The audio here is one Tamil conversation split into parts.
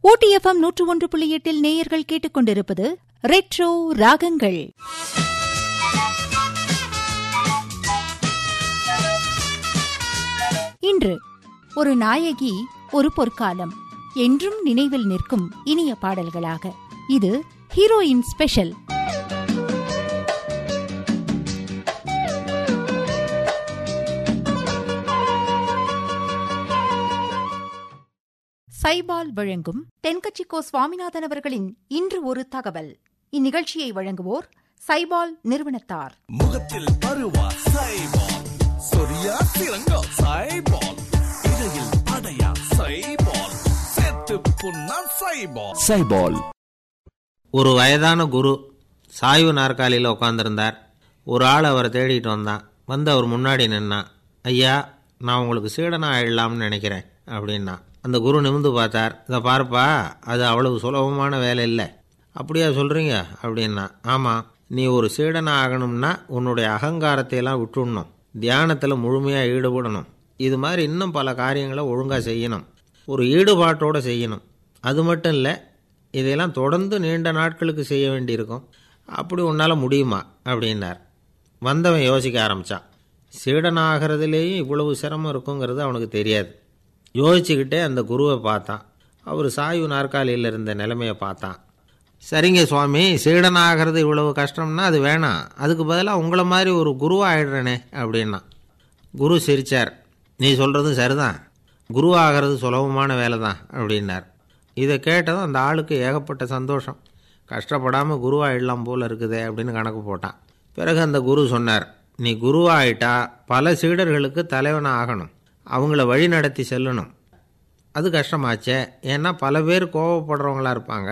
ஓடிஎஃப்எம் நூற்று ஒன்று புள்ளி எட்டில் நேயர்கள் கேட்டுக்கொண்டிருப்பது ரெட்ரோ ராகங்கள் இன்று ஒரு நாயகி ஒரு பொற்காலம் என்றும் நினைவில் நிற்கும் இனிய பாடல்களாக இது ஹீரோயின் ஸ்பெஷல் சைபால் வழங்கும் தென்கட்சிக்கோ சுவாமிநாதன் அவர்களின் இன்று ஒரு தகவல் இந்நிகழ்ச்சியை வழங்குவோர் சைபால் நிறுவனத்தார் முகத்தில் பருவா சைபால் சொரியா சிறங்கா சைபால் இடையில் அடையா சைபால் செத்து புண்ணா சைபால் சைபால் ஒரு வயதான குரு சாய்வு நாற்காலியில் உட்காந்துருந்தார் ஒரு ஆள் அவரை தேடிட்டு வந்தான் வந்து அவர் முன்னாடி நின்னான் ஐயா நான் உங்களுக்கு சீடனா ஆயிடலாம்னு நினைக்கிறேன் அப்படின்னா அந்த குரு நிமிந்து பார்த்தார் இதை பாருப்பா அது அவ்வளவு சுலபமான வேலை இல்லை அப்படியா சொல்கிறீங்க அப்படின்னா ஆமாம் நீ ஒரு சீடனா ஆகணும்னா உன்னுடைய அகங்காரத்தை எல்லாம் விட்டுடணும் தியானத்தில் முழுமையாக ஈடுபடணும் இது மாதிரி இன்னும் பல காரியங்களை ஒழுங்காக செய்யணும் ஒரு ஈடுபாட்டோடு செய்யணும் அது மட்டும் இல்லை இதையெல்லாம் தொடர்ந்து நீண்ட நாட்களுக்கு செய்ய வேண்டியிருக்கும் அப்படி உன்னால் முடியுமா அப்படின்னார் வந்தவன் யோசிக்க ஆரம்பித்தான் சீடனாகிறதுலேயும் இவ்வளவு சிரமம் இருக்குங்கிறது அவனுக்கு தெரியாது யோசிச்சுக்கிட்டே அந்த குருவை பார்த்தான் அவர் சாய்வு நாற்காலியில் இருந்த நிலைமையை பார்த்தான் சரிங்க சுவாமி சீடனாகிறது இவ்வளவு கஷ்டம்னா அது வேணாம் அதுக்கு பதிலாக உங்களை மாதிரி ஒரு குருவாகிடுறேனே அப்படின்னா குரு சிரிச்சார் நீ சொல்கிறதும் சரிதான் குருவாகிறது சுலபமான வேலை தான் அப்படின்னார் இதை கேட்டதும் அந்த ஆளுக்கு ஏகப்பட்ட சந்தோஷம் கஷ்டப்படாமல் குருவாயிடலாம் போல் இருக்குதே அப்படின்னு கணக்கு போட்டான் பிறகு அந்த குரு சொன்னார் நீ குருவாயிட்டா பல சீடர்களுக்கு தலைவனாக ஆகணும் அவங்கள வழி நடத்தி செல்லணும் அது கஷ்டமாச்சே ஏன்னா பல பேர் கோவப்படுறவங்களா இருப்பாங்க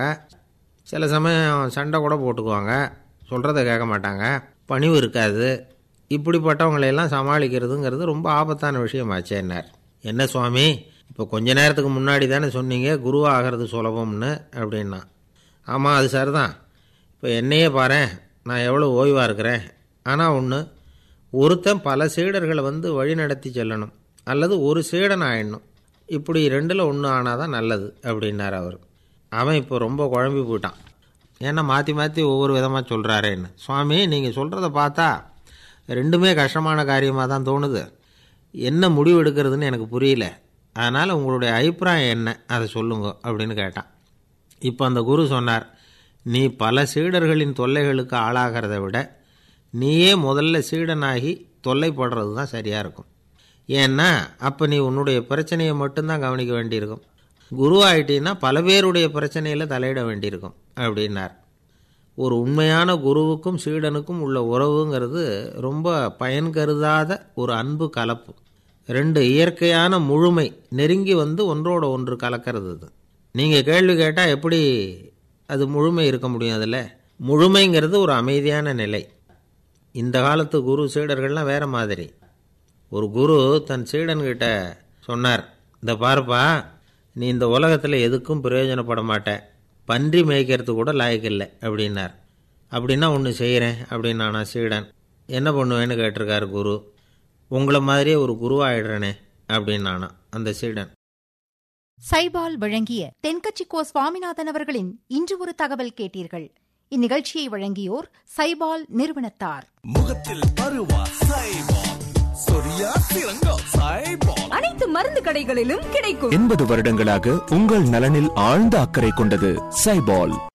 சில சமயம் சண்டை கூட போட்டுக்குவாங்க சொல்கிறத கேட்க மாட்டாங்க பணிவு இருக்காது இப்படிப்பட்டவங்களையெல்லாம் சமாளிக்கிறதுங்கிறது ரொம்ப ஆபத்தான விஷயமாச்சேன்னார் என்ன சுவாமி இப்போ கொஞ்ச நேரத்துக்கு முன்னாடி தானே சொன்னீங்க குருவாகிறது சுலபம்னு அப்படின்னா ஆமாம் அது சரிதான் இப்போ என்னையே பாரு நான் எவ்வளோ ஓய்வாக இருக்கிறேன் ஆனால் ஒன்று ஒருத்தன் பல சீடர்களை வந்து வழி நடத்தி செல்லணும் அல்லது ஒரு சீடன் ஆயிடணும் இப்படி ரெண்டில் ஒன்று ஆனால் தான் நல்லது அப்படின்னார் அவர் அவன் இப்போ ரொம்ப குழம்பி போயிட்டான் ஏன்னா மாற்றி மாற்றி ஒவ்வொரு விதமாக சொல்கிறாரேன்னு சுவாமி நீங்கள் சொல்கிறத பார்த்தா ரெண்டுமே கஷ்டமான காரியமாக தான் தோணுது என்ன முடிவு எடுக்கிறதுன்னு எனக்கு புரியல அதனால் உங்களுடைய அபிப்பிராயம் என்ன அதை சொல்லுங்க அப்படின்னு கேட்டான் இப்போ அந்த குரு சொன்னார் நீ பல சீடர்களின் தொல்லைகளுக்கு ஆளாகிறத விட நீயே முதல்ல சீடனாகி தொல்லைப்படுறது தான் சரியாக இருக்கும் ஏன்னா அப்போ நீ உன்னுடைய பிரச்சனையை மட்டும்தான் கவனிக்க வேண்டியிருக்கும் குரு ஆயிட்டீன்னா பல பேருடைய பிரச்சனையில் தலையிட வேண்டியிருக்கும் அப்படின்னார் ஒரு உண்மையான குருவுக்கும் சீடனுக்கும் உள்ள உறவுங்கிறது ரொம்ப பயன் கருதாத ஒரு அன்பு கலப்பு ரெண்டு இயற்கையான முழுமை நெருங்கி வந்து ஒன்றோட ஒன்று கலக்கிறது அது நீங்கள் கேள்வி கேட்டால் எப்படி அது முழுமை இருக்க முடியும் அதில் முழுமைங்கிறது ஒரு அமைதியான நிலை இந்த காலத்து குரு சீடர்கள்லாம் வேற மாதிரி ஒரு குரு தன் சீடன்கிட்ட சொன்னார் இந்த பாருப்பா நீ இந்த உலகத்தில் எதுக்கும் பிரயோஜனப்பட மாட்ட பன்றி மேய்க்கிறது கூட லாயக்கில்லை அப்படின்னார் அப்படின்னா ஒன்று செய்கிறேன் அப்படின்னு நான் சீடன் என்ன பண்ணுவேன்னு கேட்டிருக்காரு குரு உங்களை மாதிரியே ஒரு குருவாயிடுறேனே அப்படின்னு நானா அந்த சீடன் சைபால் வழங்கிய தென்கட்சிக்கோ சுவாமிநாதன் அவர்களின் இன்று ஒரு தகவல் கேட்டீர்கள் இந்நிகழ்ச்சியை வழங்கியோர் சைபால் நிறுவனத்தார் முகத்தில் பருவா சைபால் சொரியா சிறங்கா சைபால் அனைத்து மருந்து கடைகளிலும் கிடைக்கும் எண்பது வருடங்களாக உங்கள் நலனில் ஆழ்ந்த அக்கறை கொண்டது சைபால்